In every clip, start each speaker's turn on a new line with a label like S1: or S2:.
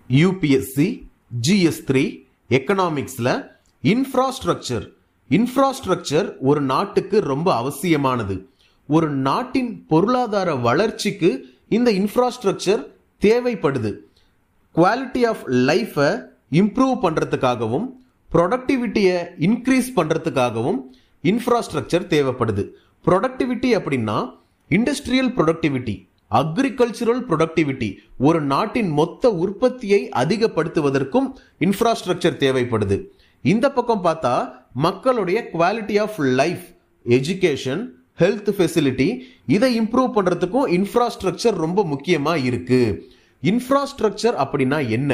S1: UPSC GS three எக்கனாமிக்ஸில் infrastructure infrastructure ஒரு நாட்டுக்கு ரொம்ப அவசியமானது ஒரு நாட்டின் பொருளாதார வளர்ச்சிக்கு இந்த இன்ஃப்ராஸ்ட்ரக்சர் தேவைப்படுது குவாலிட்டி ஆஃப் லைஃபை இம்ப்ரூவ் பண்ணுறதுக்காகவும் ப்ரொடக்டிவிட்டியை இன்க்ரீஸ் பண்ணுறதுக்காகவும் இன்ஃப்ராஸ்ட்ரக்சர் தேவைப்படுது ப்ரொடக்டிவிட்டி அப்படின்னா இண்டஸ்ட்ரியல் ப்ரொடக்டிவிட்டி அக்ரிகல்ச்சரல் ப்ரொடக்டிவிட்டி ஒரு நாட்டின் மொத்த உற்பத்தியை அதிகப்படுத்துவதற்கும் இன்ஃப்ராஸ்ட்ரக்சர் தேவைப்படுது இந்த பக்கம் பார்த்தா மக்களுடைய quality of life education health facility இதை இம்ப்ரூவ் பண்றதுக்கும் இன்ஃப்ராஸ்ட்ரக்சர் ரொம்ப முக்கியமா இருக்கு இன்ஃப்ராஸ்ட்ரக்சர் அப்படின்னா என்ன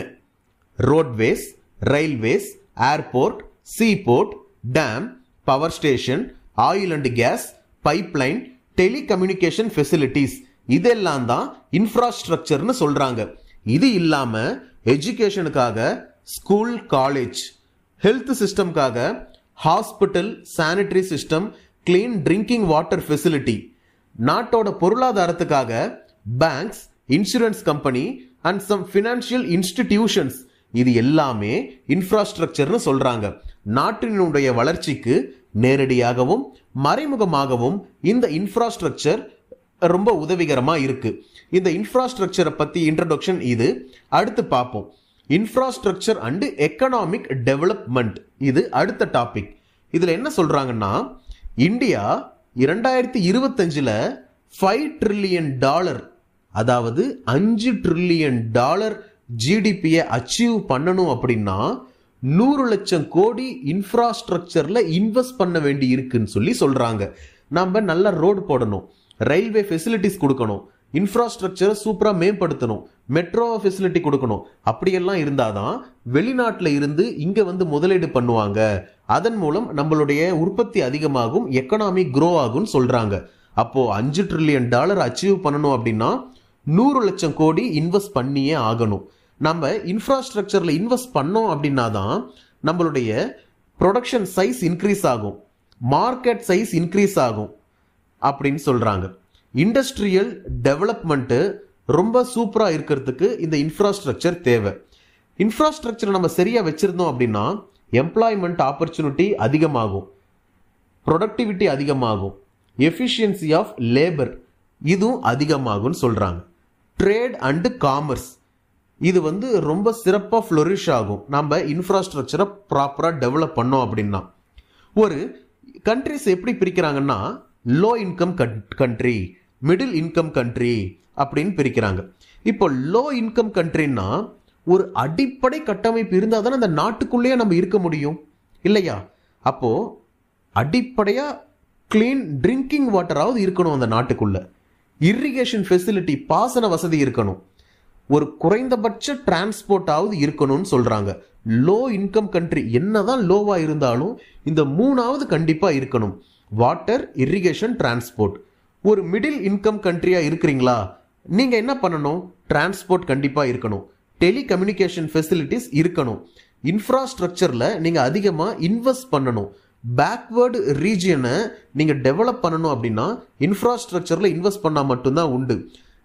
S1: roadways railways airport seaport dam power station oil and gas pipeline telecommunication facilities இதெல்லாம் தான் இன்ஃப்ராஸ்ட்ரக்சர்னு சொல்றாங்க இது இல்லாம எஜுகேஷனுக்காக ஸ்கூல் காலேஜ் ஹெல்த் சிஸ்டம்காக hospital sanitary system clean drinking water facility நாட்டோட பொருளாதாரத்துக்காக banks insurance company and some financial institutions இது எல்லாமே இன்ஃப்ராஸ்ட்ரக்சர்னு சொல்றாங்க நாட்டினுடைய வளர்ச்சிக்கு நேரடியாகவும் மறைமுகமாகவும் இந்த இன்ஃப்ராஸ்ட்ரக்சர் ரொம்ப உதவிகரமா இருக்கு இந்த இன்ஃப்ராஸ்ட்ரக்சரை பத்தி இன்ட்ரடக்ஷன் இது அடுத்து பார்ப்போம் இன்ஃப்ராஸ்ட்ரக்சர் அண்ட் எக்கனாமிக் டெவலப்மெண்ட் இது அடுத்த டாபிக் இதுல என்ன சொல்றாங்கன்னா இந்தியா இரண்டாயிரத்தி இருபத்தஞ்சுல ஃபைவ் ட்ரில்லியன் டாலர் அதாவது அஞ்சு ட்ரில்லியன் டாலர் ஜிடிபியை அச்சீவ் பண்ணணும் அப்படின்னா நூறு லட்சம் கோடி இன்ஃப்ராஸ்ட்ரக்சர்ல இன்வெஸ்ட் பண்ண வேண்டி இருக்குன்னு சொல்லி சொல்றாங்க நம்ம நல்ல ரோடு போடணும் ரயில்வே ஃபெசிலிட்டிஸ் கொடுக்கணும் இன்ஃப்ராஸ்ட்ரக்சரை சூப்பராக மேம்படுத்தணும் மெட்ரோ ஃபெசிலிட்டி கொடுக்கணும் அப்படியெல்லாம் இருந்தாதான் வெளிநாட்டில் இருந்து இங்கே வந்து முதலீடு பண்ணுவாங்க அதன் மூலம் நம்மளுடைய உற்பத்தி அதிகமாகும் எக்கனாமி க்ரோ ஆகும்னு சொல்றாங்க அப்போ அஞ்சு ட்ரில்லியன் டாலர் அச்சீவ் பண்ணணும் அப்படின்னா நூறு லட்சம் கோடி இன்வெஸ்ட் பண்ணியே ஆகணும் நம்ம இன்ஃப்ராஸ்ட்ரக்சரில் இன்வெஸ்ட் பண்ணோம் அப்படின்னா தான் நம்மளுடைய ப்ரொடக்ஷன் சைஸ் இன்க்ரீஸ் ஆகும் மார்க்கெட் சைஸ் இன்க்ரீஸ் ஆகும் அப்படின்னு சொல்றாங்க இண்டஸ்ட்ரியல் டெவலப்மெண்ட்டு ரொம்ப சூப்பராக இருக்கிறதுக்கு இந்த இன்ஃப்ராஸ்ட்ரக்சர் தேவை இன்ஃப்ராஸ்ட்ரக்சரை நம்ம சரியாக வச்சிருந்தோம் அப்படின்னா எம்ப்ளாய்மெண்ட் ஆப்பர்ச்சுனிட்டி அதிகமாகும் ப்ரொடக்டிவிட்டி அதிகமாகும் எஃபிஷியன்சி ஆஃப் லேபர் இதுவும் அதிகமாகும்னு சொல்கிறாங்க ட்ரேட் அண்டு காமர்ஸ் இது வந்து ரொம்ப சிறப்பாக ஃப்ளொரிஷ் ஆகும் நம்ம இன்ஃப்ராஸ்ட்ரக்சரை ப்ராப்பராக டெவலப் பண்ணோம் அப்படின்னா ஒரு கண்ட்ரிஸ் எப்படி பிரிக்கிறாங்கன்னா low income country middle income country அப்படின்னு பிரிக்கிறாங்க இப்போ லோ இன்கம் கண்ட்ரின்னா ஒரு அடிப்படை கட்டமைப்பு இருந்தால் தானே அந்த நாட்டுக்குள்ளேயே நம்ம இருக்க முடியும் இல்லையா அப்போ அடிப்படையா கிளீன் ட்ரிங்கிங் வாட்டராவது இருக்கணும் அந்த நாட்டுக்குள்ள இரிகேஷன் ஃபெசிலிட்டி பாசன வசதி இருக்கணும் ஒரு குறைந்தபட்ச டிரான்ஸ்போர்ட்டாவது இருக்கணும்னு சொல்றாங்க லோ இன்கம் கண்ட்ரி என்னதான் லோவா இருந்தாலும் இந்த மூணாவது கண்டிப்பா இருக்கணும் வாட்டர் இரிகேஷன் டிரான்ஸ்போர்ட் ஒரு மிடில் இன்கம் கண்ட்ரியா இருக்கிறீங்களா நீங்க என்ன பண்ணணும் டிரான்ஸ்போர்ட் கண்டிப்பா இருக்கணும் டெலிகம்யூனிகேஷன் ஃபெசிலிட்டிஸ் இருக்கணும் இன்ஃப்ராஸ்ட்ரக்சர்ல நீங்க அதிகமா இன்வெஸ்ட் பண்ணணும் பேக்வேர்டு ரீஜியனை நீங்க டெவலப் பண்ணணும் அப்படின்னா இன்ஃப்ராஸ்ட்ரக்சர்ல இன்வெஸ்ட் பண்ணா மட்டும்தான் உண்டு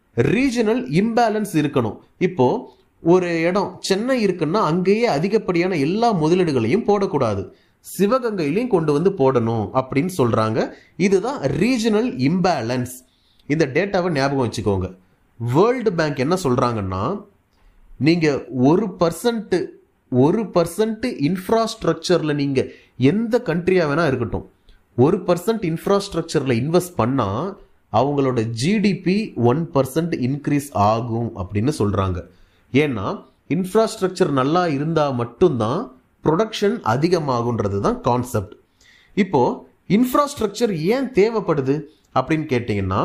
S1: ரீஜனல் இம்பேலன்ஸ் இருக்கணும் இப்போ ஒரு இடம் சென்னை இருக்குன்னா அங்கேயே அதிகப்படியான எல்லா முதலீடுகளையும் போடக்கூடாது சிவகங்கையிலையும் கொண்டு வந்து போடணும் அப்படின்னு சொல்றாங்க இதுதான் ரீஜனல் இம்பேலன்ஸ் இந்த டேட்டாவை ஞாபகம் வச்சுக்கோங்க வேர்ல்டு பேங்க் என்ன சொல்றாங்கன்னா நீங்க ஒரு பர்சன்ட் ஒரு பர்சன்ட் இன்ஃப்ராஸ்ட்ரக்சர்ல நீங்க எந்த கண்ட்ரியா வேணா இருக்கட்டும் ஒரு பர்சன்ட் இன்ஃப்ராஸ்ட்ரக்சர்ல இன்வெஸ்ட் பண்ணா அவங்களோட ஜிடிபி ஒன் பர்சன்ட் இன்க்ரீஸ் ஆகும் அப்படின்னு சொல்றாங்க ஏன்னா இன்ஃப்ராஸ்ட்ரக்சர் நல்லா இருந்தா மட்டும்தான் ப்ரொடக்ஷன் அதிகமாகுன்றது தான் கான்செப்ட் இப்போ இன்ஃப்ராஸ்ட்ரக்சர் ஏன் தேவைப்படுது அப்படின்னு கேட்டிங்கன்னா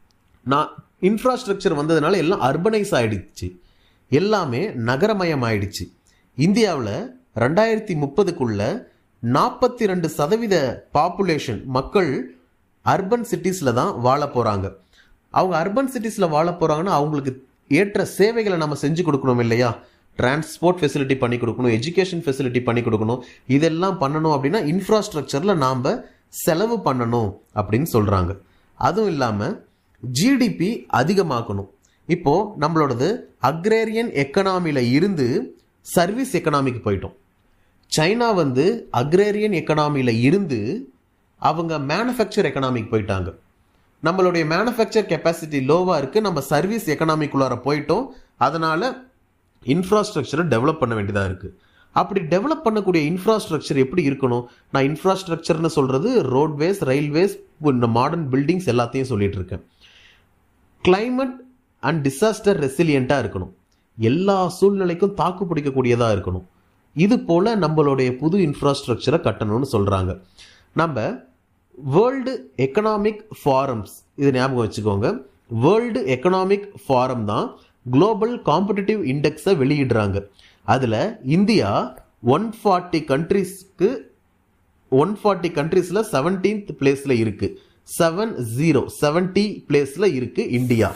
S1: நான் இன்ஃப்ராஸ்ட்ரக்சர் வந்ததுனால எல்லாம் அர்பனைஸ் ஆயிடுச்சு எல்லாமே நகரமயம் ஆயிடுச்சு இந்தியாவில் ரெண்டாயிரத்தி முப்பதுக்குள்ள நாற்பத்தி ரெண்டு சதவீத பாப்புலேஷன் மக்கள் அர்பன் சிட்டிஸில் தான் வாழ போகிறாங்க அவங்க அர்பன் சிட்டிஸில் வாழ போகிறாங்கன்னா அவங்களுக்கு ஏற்ற சேவைகளை நம்ம செஞ்சு கொடுக்கணும் இல்லையா டிரான்ஸ்போர்ட் ஃபெசிலிட்டி பண்ணி கொடுக்கணும் எஜுகேஷன் ஃபெசிலிட்டி பண்ணி கொடுக்கணும் இதெல்லாம் பண்ணணும் அப்படின்னா இன்ஃப்ராஸ்ட்ரக்சரில் நாம் செலவு பண்ணணும் அப்படின்னு சொல்கிறாங்க அதுவும் இல்லாமல் ஜிடிபி அதிகமாக்கணும் இப்போ நம்மளோடது அக்ரேரியன் எக்கனாமில இருந்து சர்வீஸ் எக்கனாமிக்கு போயிட்டோம் சைனா வந்து அக்ரேரியன் எக்கனாமில இருந்து அவங்க மேனுஃபேக்சர் எக்கனாமிக்கு போயிட்டாங்க நம்மளுடைய மேனுஃபேக்சர் கெப்பாசிட்டி லோவாக இருக்குது நம்ம சர்வீஸ் எக்கனாமிக்குள்ளார போயிட்டோம் அதனால் இன்ஃப்ராஸ்ட்ரக்சரை டெவலப் பண்ண வேண்டியதாக இருக்குது அப்படி டெவலப் பண்ணக்கூடிய இன்ஃப்ராஸ்ட்ரக்சர் எப்படி இருக்கணும் நான் இன்ஃப்ராஸ்ட்ரக்சர்னு சொல்கிறது ரோட்வேஸ் ரயில்வேஸ் இந்த மாடர்ன் பில்டிங்ஸ் எல்லாத்தையும் சொல்லிட்டு இருக்கேன் climate அண்ட் டிசாஸ்டர் ரெசிலியண்ட்டாக இருக்கணும் எல்லா சூழ்நிலைக்கும் தாக்கு பிடிக்கக்கூடியதாக இருக்கணும் இது போல் நம்மளுடைய புது இன்ஃப்ராஸ்ட்ரக்சரை கட்டணும்னு சொல்கிறாங்க நம்ம வேர்ல்டு எக்கனாமிக் ஃபாரம்ஸ் இது ஞாபகம் வச்சுக்கோங்க வேர்ல்டு எக்கனாமிக் ஃபாரம் தான் குளோபல் காம்படிட்டிவ் இண்டெக்ஸை வெளியிடுறாங்க அதில் இந்தியா ஒன் ஃபார்ட்டி கண்ட்ரீஸ்க்கு ஒன் ஃபார்ட்டி கண்ட்ரீஸில் செவன்டீன்த் பிளேஸில் இருக்குது செவன் ஜீரோ செவன்ட்டி பிளேஸில் இருக்குது இந்தியா